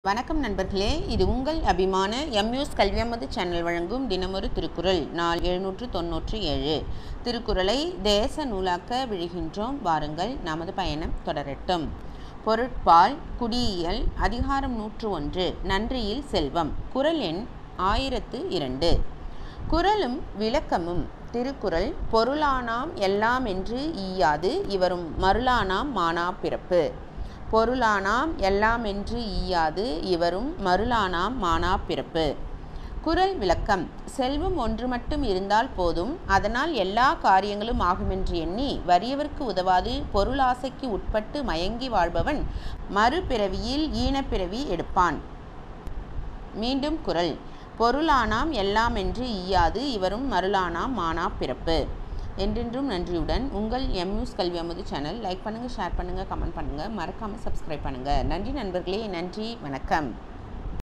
வணக்கம் நண்பர்களே இது உங்கள் அபிமான எம்யூஸ் கல்வியமது சேனல் வழங்கும் தினமொரு திருக்குறள் நாள் எழுநூற்று தொன்னூற்றி ஏழு திருக்குறளை தேச நூலாக்க விழுகின்றோம் வாருங்கள் நமது பயணம் தொடரட்டும் பொருட்பால் குடியியல் அதிகாரம் நூற்று ஒன்று நன்றியில் செல்வம் குறள் எண் ஆயிரத்து இரண்டு குறளும் விளக்கமும் திருக்குறள் பொருளானாம் எல்லாம் என்று ஈயாது இவரும் மருளானாம் மானா பிறப்பு பொருளானாம் எல்லாம் என்று ஈயாது இவரும் மருளானாம் மானா பிறப்பு குறள் விளக்கம் செல்வம் ஒன்று மட்டும் இருந்தால் போதும் அதனால் எல்லா காரியங்களும் ஆகுமென்று எண்ணி வறியவர்க்கு உதவாது பொருளாசைக்கு உட்பட்டு மயங்கி வாழ்பவன் மறுபிறவியில் ஈனப்பிறவி எடுப்பான் மீண்டும் குறள் பொருளானாம் எல்லாம் என்று ஈயாது இவரும் மருளானாம் மானா பிறப்பு என்றென்றும் நன்றியுடன் உங்கள் எம்யூஸ் கல்வி அமுது சேனல் லைக் பண்ணுங்கள் ஷேர் பண்ணுங்கள் கமெண்ட் பண்ணுங்கள் மறக்காமல் சப்ஸ்கிரைப் பண்ணுங்கள் நன்றி நண்பர்களே நன்றி வணக்கம்